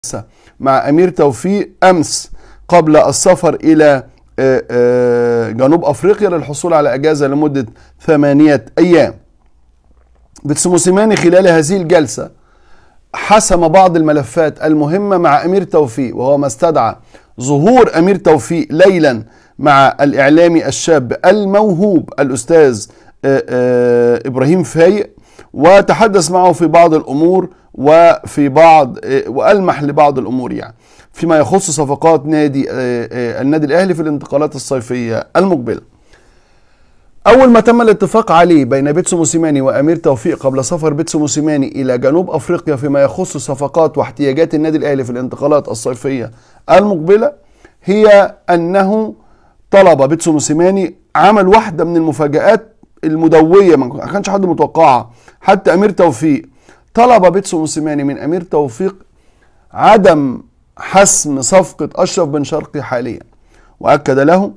مع امير توفيق امس قبل السفر الى آه، آه، جنوب افريقيا للحصول على اجازه لمده ثمانيه ايام. بتسموسيماني خلال هذه الجلسه حسم بعض الملفات المهمه مع امير توفيق وهو ما استدعى ظهور امير توفيق ليلا مع الاعلامي الشاب الموهوب الاستاذ آه، آه، ابراهيم فايق وتحدث معه في بعض الامور وفي بعض آه، والمح لبعض الامور يعني فيما يخص صفقات نادي آه، آه، النادي الاهلي في الانتقالات الصيفيه المقبله. اول ما تم الاتفاق عليه بين بيتسو موسيماني وامير توفيق قبل سفر بيتسو موسيماني الى جنوب افريقيا فيما يخص صفقات واحتياجات النادي الاهلي في الانتقالات الصيفيه المقبله هي انه طلب بيتسو موسيماني عمل واحده من المفاجات المدويه ما كانش حد متوقعها حتى امير توفيق طلب بيتسو موسيماني من امير توفيق عدم حسم صفقه اشرف بن شرقي حاليا واكد له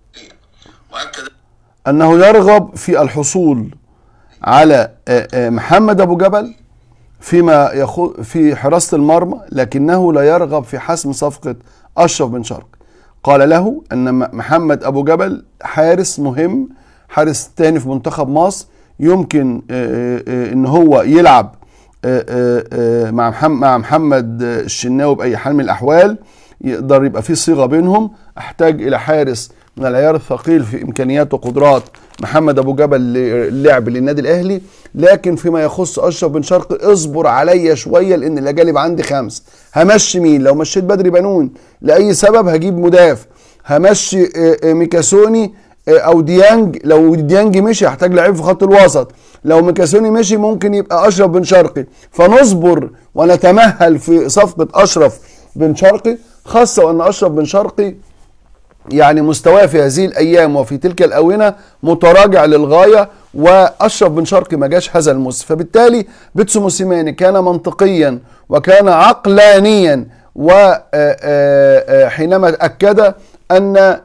واكد انه يرغب في الحصول على آه، آه، محمد ابو جبل فيما يخو في حراسه المرمى لكنه لا يرغب في حسم صفقه اشرف بن شرقي قال له ان م- محمد ابو جبل حارس مهم حارس تاني في منتخب مصر يمكن آه، آه، ان هو يلعب آه، آه، آه، مع محمد مع محمد آه، الشناوي باي حال من الاحوال يقدر يبقى في صيغه بينهم احتاج الى حارس من العيار الثقيل في امكانيات وقدرات محمد ابو جبل للعب للنادي الاهلي لكن فيما يخص اشرف بن شرقي اصبر عليا شويه لان الاجانب عندي خمس همشي مين لو مشيت بدري بنون لاي سبب هجيب مدافع همشي آه، آه، ميكاسوني آه، او ديانج لو ديانج مشي هحتاج لعيب في خط الوسط لو ميكاسوني مشي ممكن يبقى اشرف بن شرقي فنصبر ونتمهل في صفقه اشرف بن شرقي خاصه وان اشرف بن شرقي يعني مستواه في هذه الايام وفي تلك الاونه متراجع للغايه واشرف بن شرقي ما جاش هذا الموسم فبالتالي بيتسو موسيماني كان منطقيا وكان عقلانيا وحينما اكد ان آه،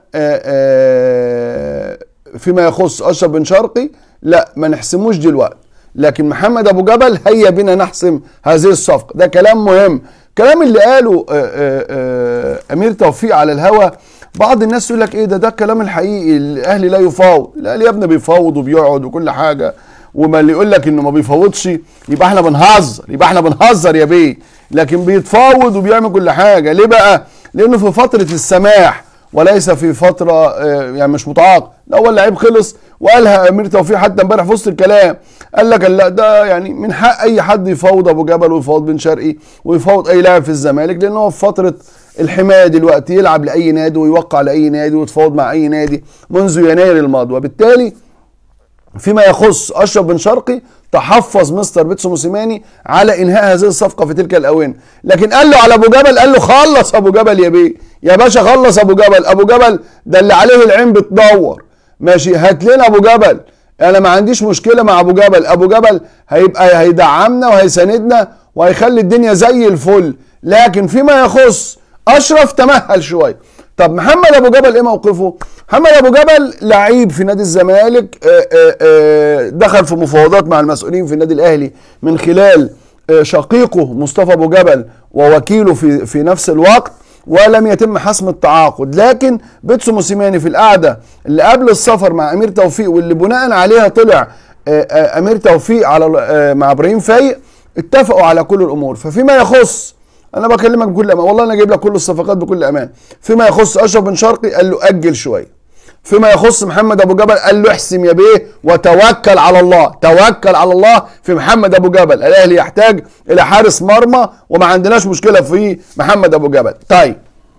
آه، فيما يخص اشرف بن شرقي لا ما نحسموش دلوقتي لكن محمد ابو جبل هيا بنا نحسم هذه الصفقه ده كلام مهم كلام اللي قاله آه، آه، آه، امير توفيق على الهوا بعض الناس يقول لك ايه ده ده الكلام الحقيقي الاهلي لا يفاوض الاهلي يا ابني بيفاوض وبيقعد وكل حاجه وما اللي يقول لك انه ما بيفاوضش يبقى احنا بنهزر يبقى احنا بنهزر يا بيه لكن بيتفاوض وبيعمل كل حاجه ليه بقى لانه في فتره السماح وليس في فتره آه، يعني مش متعاقد ده هو اللعيب خلص وقالها امير توفيق حتى امبارح في وسط الكلام قال لك لا ده يعني من حق اي حد يفاوض ابو جبل ويفاوض بن شرقي ويفاوض اي لاعب في الزمالك لان هو في فتره الحمايه دلوقتي يلعب لاي نادي ويوقع لاي نادي ويتفاوض مع اي نادي منذ يناير الماضي وبالتالي فيما يخص اشرف بن شرقي تحفظ مستر بيتسو موسيماني على انهاء هذه الصفقه في تلك الاوان لكن قال له على ابو جبل قال له خلص ابو جبل يا بيه يا باشا خلص ابو جبل ابو جبل ده اللي عليه العين بتدور ماشي هات لنا ابو جبل انا ما عنديش مشكله مع ابو جبل ابو جبل هيبقى هيدعمنا وهيساندنا وهيخلي الدنيا زي الفل لكن فيما يخص اشرف تمهل شويه طب محمد ابو جبل ايه موقفه محمد ابو جبل لعيب في نادي الزمالك آه، آه، آه، دخل في مفاوضات مع المسؤولين في النادي الاهلي من خلال آه، شقيقه مصطفى ابو جبل ووكيله في في نفس الوقت ولم يتم حسم التعاقد لكن بيتسو موسيماني في القعده اللي قبل السفر مع امير توفيق واللي بناء عليها طلع آه، آه، امير توفيق على آه، مع ابراهيم فايق اتفقوا على كل الامور ففيما يخص انا بكلمك بكل امان والله انا جايب لك كل الصفقات بكل امان فيما يخص اشرف بن شرقي قال له اجل شويه فيما يخص محمد ابو جبل قال له احسم يا بيه وتوكل على الله توكل على الله في محمد ابو جبل الاهلي يحتاج الى حارس مرمى وما عندناش مشكله في محمد ابو جبل طيب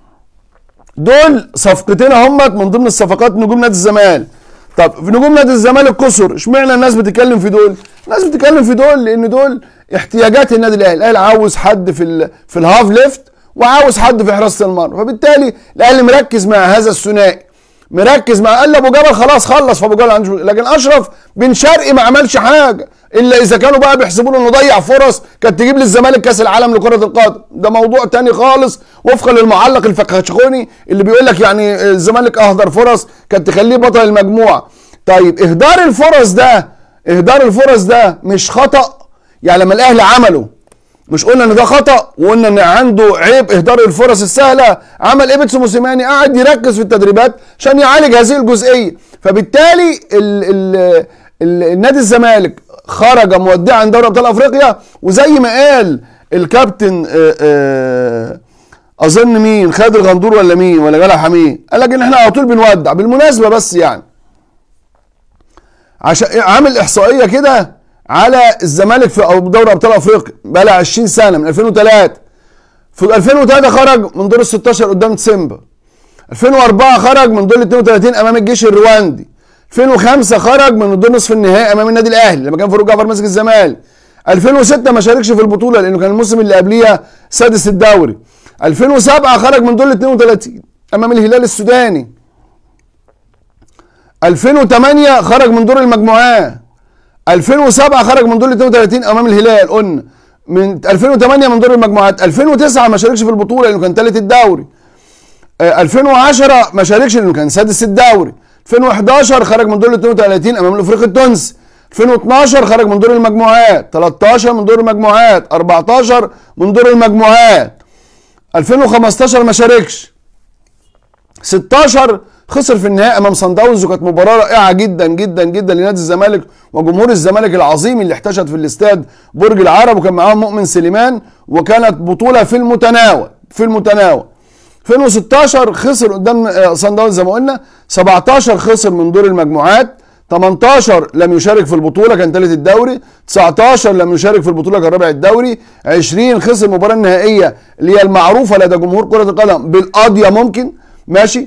دول صفقتين همت من ضمن الصفقات نجوم نادي الزمالك طب في نجوم نادي الزمالك كسر اشمعنى الناس بتتكلم في دول الناس بتتكلم في دول لان دول احتياجات النادي الاهلي الاهلي عاوز حد في ال... في الهاف ليفت وعاوز حد في حراسه المرمى فبالتالي الاهلي مركز مع هذا الثنائي مركز مع قال ابو جبل خلاص خلص فابو جبل عنده مشكلة. لكن اشرف بن شرقي ما عملش حاجه الا اذا كانوا بقى بيحسبوا له انه ضيع فرص كانت تجيب للزمالك كاس العالم لكره القدم ده موضوع تاني خالص وفقا للمعلق الفكهشخوني اللي بيقول لك يعني الزمالك اهدر فرص كانت تخليه بطل المجموعه طيب اهدار الفرص ده اهدار الفرص ده مش خطا يعني لما الاهلي عمله مش قلنا ان ده خطا وقلنا ان عنده عيب اهدار الفرص السهله عمل ايه بيتسو موسيماني قعد يركز في التدريبات عشان يعالج هذه الجزئيه فبالتالي ال ال ال النادي الزمالك خرج مودعا دوري ابطال افريقيا وزي ما قال الكابتن آه، آه، اظن مين خالد الغندور ولا مين ولا جلال حميد قال لك ان احنا على طول بنودع بالمناسبه بس يعني عشان عامل احصائيه كده على الزمالك في أو دوري ابطال افريقيا بقى لها 20 سنه من 2003 في 2003 خرج من دور ال 16 قدام تسيمبا 2004 خرج من دور ال 32 امام الجيش الرواندي 2005 خرج من دور نصف النهائي امام النادي الاهلي لما كان فاروق جعفر ماسك الزمالك 2006 ما شاركش في البطوله لانه كان الموسم اللي قبليها سادس الدوري 2007 خرج من دور ال 32 امام الهلال السوداني 2008 خرج من دور المجموعات 2007 خرج من دور ال 32 امام الهلال قلنا من 2008 من دور المجموعات 2009 ما شاركش في البطوله لانه كان ثالث الدوري آه، 2010 ما شاركش لانه كان سادس الدوري 2011 خرج من دور ال 32 امام الافريقي التونسي 2012 خرج من دور المجموعات 13 من دور المجموعات 14 من دور المجموعات 2015 ما شاركش 16 خسر في النهائي امام صن داونز وكانت مباراه رائعه جدا جدا جدا لنادي الزمالك وجمهور الزمالك العظيم اللي احتشد في الاستاد برج العرب وكان معاهم مؤمن سليمان وكانت بطوله في المتناول في المتناول 2016 خسر قدام آه، صن داونز زي ما قلنا 17 خسر من دور المجموعات 18 لم يشارك في البطوله كان ثالث الدوري 19 لم يشارك في البطوله كان رابع الدوري 20 خسر المباراه النهائيه اللي هي المعروفه لدى جمهور كره القدم بالقاضيه ممكن ماشي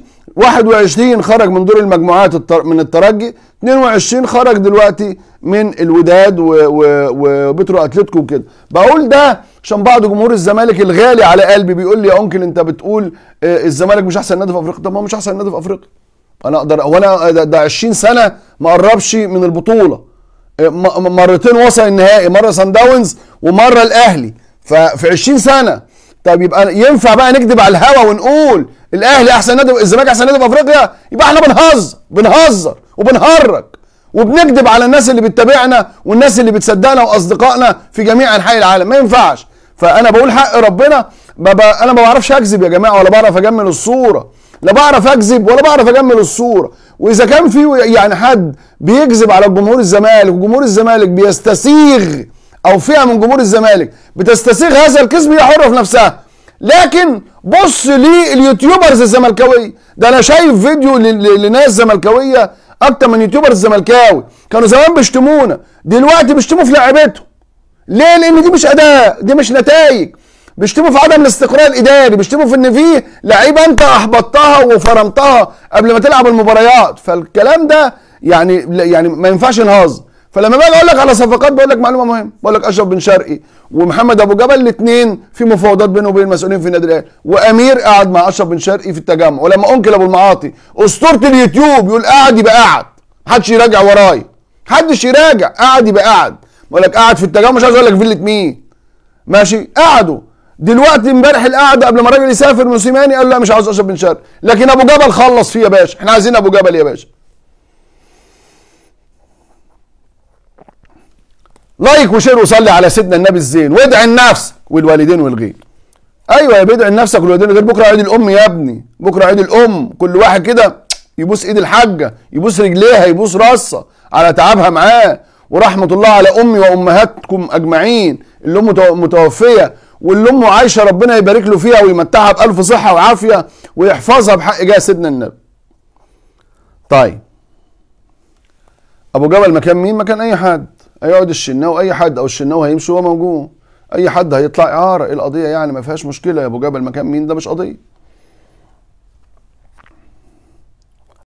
21 خرج من دور المجموعات التر- من الترجي 22 خرج دلوقتي من الوداد و- و- وبترو اتلتيكو وكده بقول ده عشان بعض جمهور الزمالك الغالي على قلبي بيقول لي يا انكل انت بتقول آه، الزمالك مش احسن نادي في افريقيا طب ما هو مش احسن نادي في افريقيا انا اقدر هو انا ده, ده 20 سنه ما قربش من البطوله م- مرتين وصل النهائي مره سان داونز ومره الاهلي ففي 20 سنه طب يبقى ينفع بقى نكذب على الهوا ونقول الاهلي احسن نادي الزمالك احسن نادي في افريقيا يبقى احنا بنهزر بنهزر وبنهرج وبنكذب على الناس اللي بتتابعنا والناس اللي بتصدقنا واصدقائنا في جميع انحاء العالم ما ينفعش فانا بقول حق ربنا ببقى انا ما بعرفش اكذب يا جماعه ولا بعرف اجمل الصوره لا بعرف اكذب ولا بعرف اجمل الصوره واذا كان في يعني حد بيكذب على جمهور الزمالك وجمهور الزمالك بيستسيغ او فئه من جمهور الزمالك بتستسيغ هذا الكذب هي حره في نفسها لكن بص لليوتيوبرز الزملكاويه ده انا شايف فيديو ل- ل- لناس زملكاويه اكتر من يوتيوبرز زملكاوي كانوا زمان بيشتمونا دلوقتي بيشتموا في لعبتهم ليه؟ لان دي مش اداء دي مش نتائج بيشتموا في عدم الاستقرار الاداري بيشتموا في ان في لعيبه انت احبطتها وفرمتها قبل ما تلعب المباريات فالكلام ده يعني يعني ما ينفعش نهزر فلما باجي اقول لك على صفقات بقول لك معلومه مهمه بقول لك اشرف بن شرقي ومحمد ابو جبل الاثنين في مفاوضات بينه وبين المسؤولين في النادي الاهلي وامير قعد مع اشرف بن شرقي في التجمع ولما انكل ابو المعاطي اسطوره اليوتيوب يقول قاعد يبقى قاعد محدش يراجع ورايا محدش يراجع قاعد يبقى قاعد بقول لك قاعد في التجمع مش عايز اقول لك فيله مين ماشي قعدوا دلوقتي امبارح القعده قبل ما الراجل يسافر موسيماني قال لا مش عاوز اشرف بن شرقي لكن ابو جبل خلص فيه يا باشا احنا عايزين ابو جبل يا باشا لايك وشير وصلي على سيدنا النبي الزين وادعي لنفسك والوالدين والغير ايوه يا بيدعي لنفسك والوالدين والغير بكره عيد الام يا ابني بكره عيد الام كل واحد كده يبوس ايد الحاجه يبوس رجليها يبوس راسها على تعبها معاه ورحمه الله على امي وامهاتكم اجمعين اللي ام متو- متوفيه واللي امه عايشه ربنا يبارك له فيها ويمتعها بالف صحه وعافيه ويحفظها بحق جاه سيدنا النبي طيب ابو جبل مكان مين مكان اي حد هيقعد الشناوي اي حد او الشناوي هيمشي وهو موجود اي حد هيطلع اعاره ايه القضيه يعني ما فيهاش مشكله يا ابو جبل مكان مين ده مش قضيه